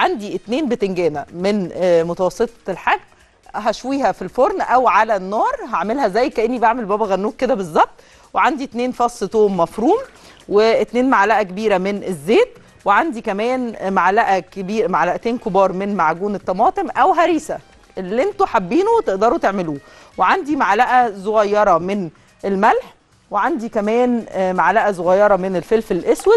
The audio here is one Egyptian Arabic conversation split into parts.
عندي اتنين بتنجانه من آه، متوسطه الحجم هشويها في الفرن او على النار هعملها زي كاني بعمل بابا غنوج كده بالظبط وعندي اتنين فص توم مفروم واتنين معلقه كبيره من الزيت وعندي كمان معلقه كبير معلقتين كبار من معجون الطماطم او هريسه اللي انتوا حابينه تقدروا تعملوه وعندي معلقه صغيره من الملح وعندي كمان آه، معلقه صغيره من الفلفل الاسود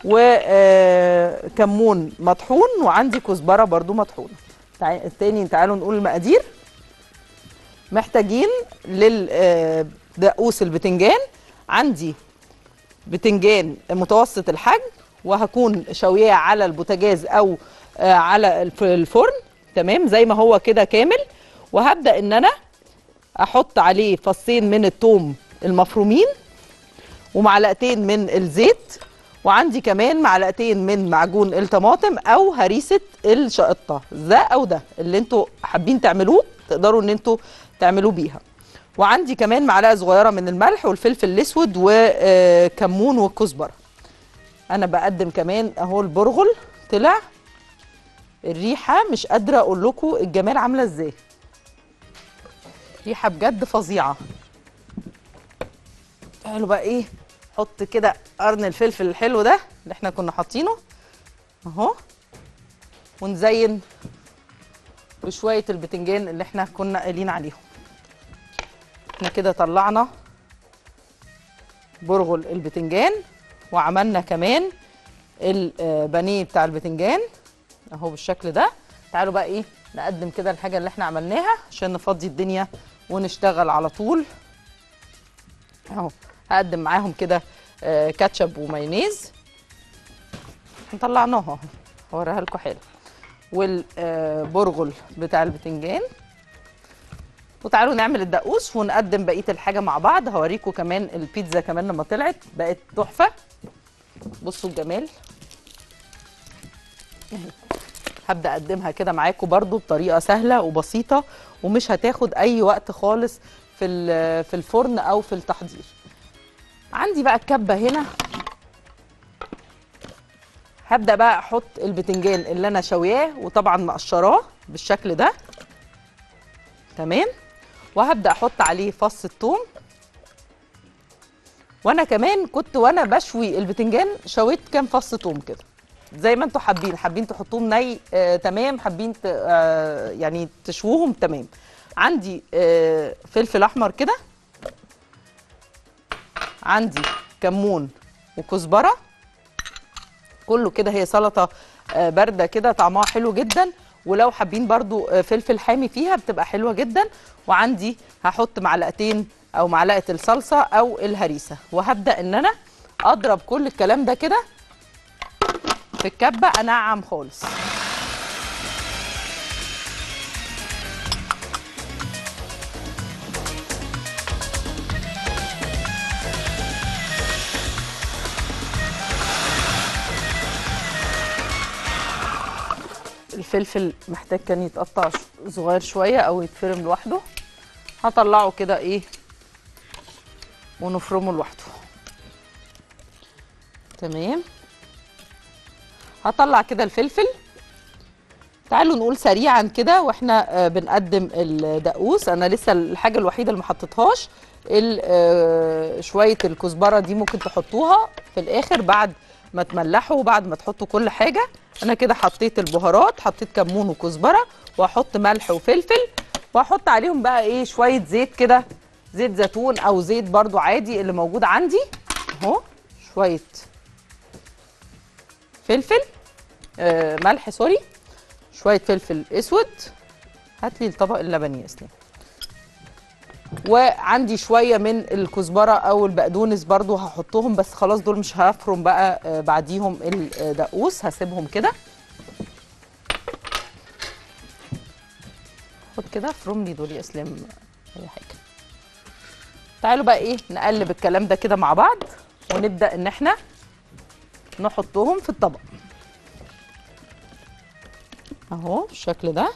وكمون مطحون وعندي كزبره برضو مطحونه تع- تاني تعالوا نقول المقادير محتاجين للدقوس البتنجان عندي بتنجان متوسط الحجم وهكون شويه على البوتاجاز او آه، على الف- الفرن تمام زي ما هو كده كامل وهبدا ان انا احط عليه فصين من الثوم المفرومين ومعلقتين من الزيت وعندي كمان معلقتين من معجون الطماطم او هريسه الشقطه ده او ده اللي انتوا حابين تعملوه تقدروا ان انتوا تعملوه بيها وعندي كمان معلقه صغيره من الملح والفلفل الاسود وكمون والكزبره انا بقدم كمان اهو البرغل طلع الريحه مش قادره اقول لكم الجمال عامله ازاي ريحه بجد فظيعه تعالوا بقى ايه حط كده قرن الفلفل الحلو ده اللي احنا كنا حاطينه اهو ونزين بشويه البتنجان اللي احنا كنا قايلين عليهم احنا كده طلعنا برغل البتنجان وعملنا كمان البانيه بتاع البتنجان اهو بالشكل ده تعالوا بقى ايه نقدم كده الحاجه اللي احنا عملناها عشان نفضي الدنيا ونشتغل على طول اهو هقدم معاهم كده آه، كاتشب ومايونيز طلعناها اهو هوريها لكم حلو والبرغل بتاع البتنجان وتعالوا نعمل الدقوس ونقدم بقيه الحاجه مع بعض هوريكم كمان البيتزا كمان لما طلعت بقت تحفه بصوا الجمال أهي. هبدا اقدمها كده معاكم برضو بطريقه سهله وبسيطه ومش هتاخد اي وقت خالص في ال- في الفرن او في التحضير عندي بقى الكبه هنا هبدا بقى احط البتنجان اللي انا شوياه وطبعا مقشراه بالشكل ده تمام وهبدا احط عليه فص الثوم وانا كمان كنت وانا بشوي البتنجان شويت كام فص ثوم كده زي ما انتوا حابين حابين تحطوهم ني آه تمام حابين ت... آه يعني تشووهم تمام عندي آه فلفل احمر كده عندي كمون وكزبره كله كده هي سلطه آه بارده كده طعمها حلو جدا ولو حابين برضو آه فلفل حامي فيها بتبقى حلوه جدا وعندي هحط معلقتين او معلقه الصلصه او الهريسه وهبدا ان انا اضرب كل الكلام ده كده في الكبه انعم خالص الفلفل محتاج كان يتقطع ش- صغير شويه او يتفرم لوحده هطلعه كده ايه ونفرمه لوحده تمام هطلع كده الفلفل تعالوا نقول سريعا كده واحنا آه، بنقدم الدقوس انا لسه الحاجه الوحيده اللي ما حطيتهاش ال- آه، شويه الكزبره دي ممكن تحطوها في الاخر بعد ما تملحوا وبعد ما تحطوا كل حاجه انا كده حطيت البهارات حطيت كمون وكزبره واحط ملح وفلفل واحط عليهم بقى ايه شويه زيت كده زيت زيتون او زيت برضو عادي اللي موجود عندي اهو شويه فلفل آه ملح سوري شويه فلفل اسود هات لي الطبق اللبني يا اسلام وعندي شويه من الكزبره او البقدونس برضو هحطهم بس خلاص دول مش هفرم بقى آه، بعديهم الدقوس هسيبهم كده خد كده افرم لي دول يا اسلام اي حاجه تعالوا بقى ايه نقلب الكلام ده كده مع بعض ونبدا ان احنا نحطهم في الطبق اهو بالشكل ده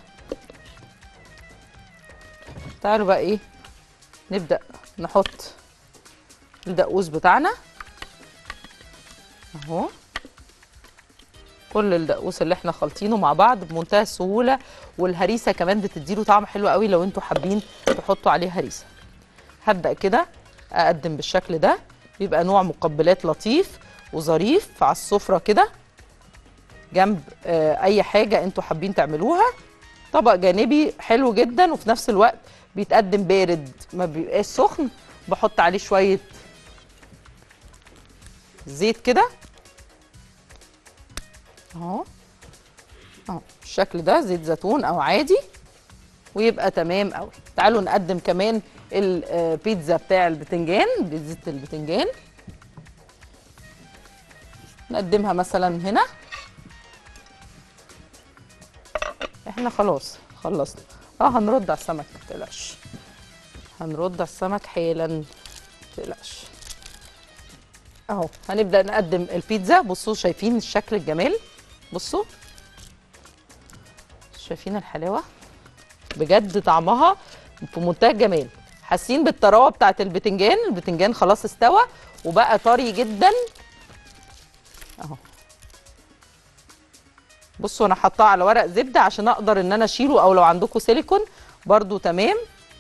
تعالوا بقى ايه نبدا نحط الدقوس بتاعنا اهو كل الدقوس اللي احنا خالطينه مع بعض بمنتهى السهوله والهريسه كمان بتديله طعم حلو قوي لو انتوا حابين تحطوا عليه هريسه هبدا كده اقدم بالشكل ده بيبقى نوع مقبلات لطيف وظريف على السفره كده جنب آه، اي حاجه انتوا حابين تعملوها طبق جانبي حلو جدا وفي نفس الوقت بيتقدم بارد ما بيبقاش سخن بحط عليه شويه زيت كده اهو اهو بالشكل ده زيت زيتون او عادي ويبقى تمام قوي تعالوا نقدم كمان البيتزا بتاع البتنجان بزيت البتنجان نقدمها مثلا هنا احنا خلاص خلصنا اه هنرد على السمك ما تقلقش هنرد على السمك حالا ما تقلقش اهو هنبدا نقدم البيتزا بصوا شايفين الشكل الجمال بصوا شايفين الحلاوه بجد طعمها في منتهى الجمال حاسين بالطراوه بتاعه البتنجان البتنجان خلاص استوى وبقى طري جدا اهو بصوا انا حطاه على ورق زبده عشان اقدر ان انا اشيله او لو عندكم سيليكون برضو تمام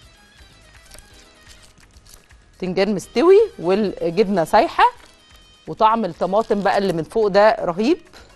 بتنجان مستوي والجبنه سايحه وطعم الطماطم بقى اللي من فوق ده رهيب